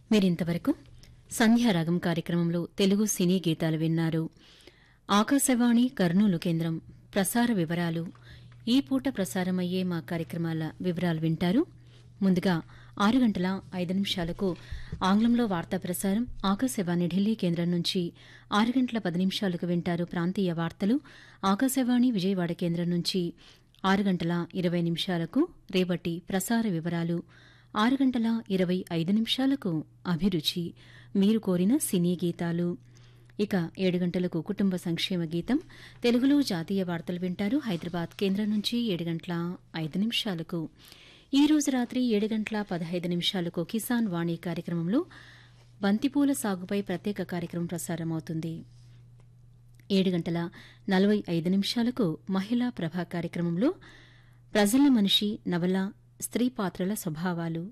మీరింతవరకు సంధ్యారాగం కార్యక్రమంలో తెలుగు సినీ గీతాలు విన్నారు ఆకాశవాణి కర్నూలు కేంద్రం ప్రసార వివరాలు ఈ పూట ప్రసారమయ్యే మా కార్యక్రమాల వివరాలు వింటారు ముందుగా ఆరు గంటల ఐదు నిమిషాలకు ఆంగ్లంలో వార్తా ప్రసారం ఆకాశవాణి ఢిల్లీ కేంద్రం నుంచి ఆరు గంటల పది నిమిషాలకు వింటారు ప్రాంతీయ వార్తలు ఆకాశవాణి విజయవాడ కేంద్రం నుంచి ఆరు గంటల ఇరవై నిమిషాలకు రేపటి ప్రసార వివరాలు ఆరు గంటల ఇరవై ఐదు నిమిషాలకు అభిరుచి మీరు కోరిన సినీ గీతాలు ఇక ఏడు గంటలకు కుటుంబ సంక్షేమ గీతం తెలుగులో జాతీయ వార్తలు వింటారు హైదరాబాద్ కేంద్రం నుంచి ఏడు గంటల ఐదు నిమిషాలకు ఈ రోజు రాత్రి ఏడు గంటల పదహైదు నిమిషాలకు కిసాన్ వాణి కార్యక్రమంలో బంతిపూల సాగుపై ప్రత్యేక కార్యక్రమం ప్రసారమవుతుంది ఏడు గంటల నలభై ఐదు నిమిషాలకు మహిళా ప్రభా కార్యక్రమంలో ప్రజల మనిషి నవల స్త్రీ పాత్రల స్వభావాలు